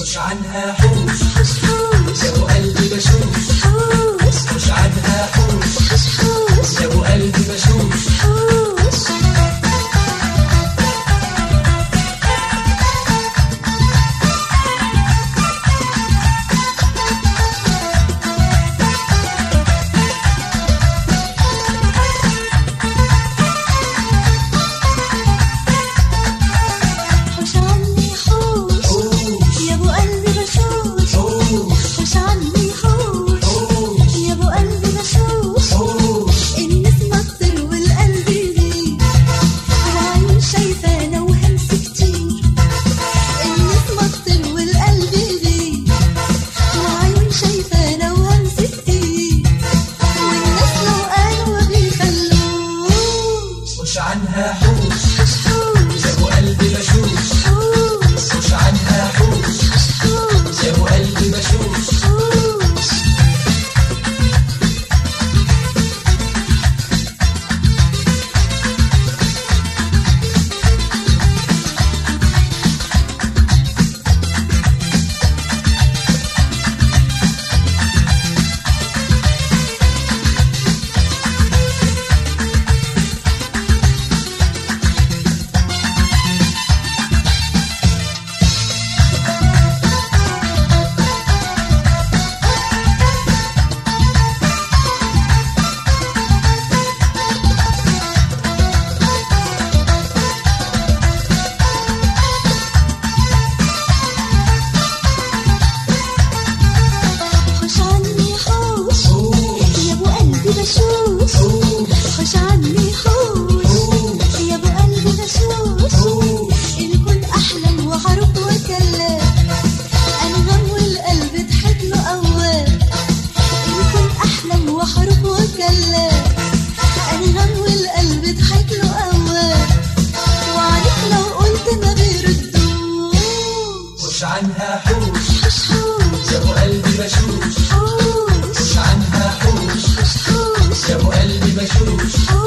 مش عنها حوش حوش حوش يا ابو قلبي بشوش حوش مش عنها حوش حوش حوش يا ابو قلبي بشوش حوش حوش عني حوش حوش يا ابو قلبي بشوش حوش حوش عني حوش حوش يا ابو قلبي بشوش حوش النسمة تطير والقلب يغيب العيون شايفانا وهمس كتير النسمة تطير والقلب يغيب العيون شايفانا وهمس كتير والناس لو قالوا ما بيخلوش مش عنها حوش حوش حوش يا ابو قلبي بشوش حوش مش عنها حوش حوش يا ابو قلبي بشوش حوش حوش عني حوش يا ابو قلبي بشوش حوش عني حوش يا ابو قلبي بشوش الكل احلم وحروف وكلام انغم والقلب ضحك له اوام الكل احلم وحروف وكلام انغم والقلب ضحك له اوام وعليك لو قلت ما بيردوش مش عنها حوش حوش حوش يا ابو قلبي بشوش حوش مش عنها حوش حوش حوش يا ابو قلبي بشوش حوش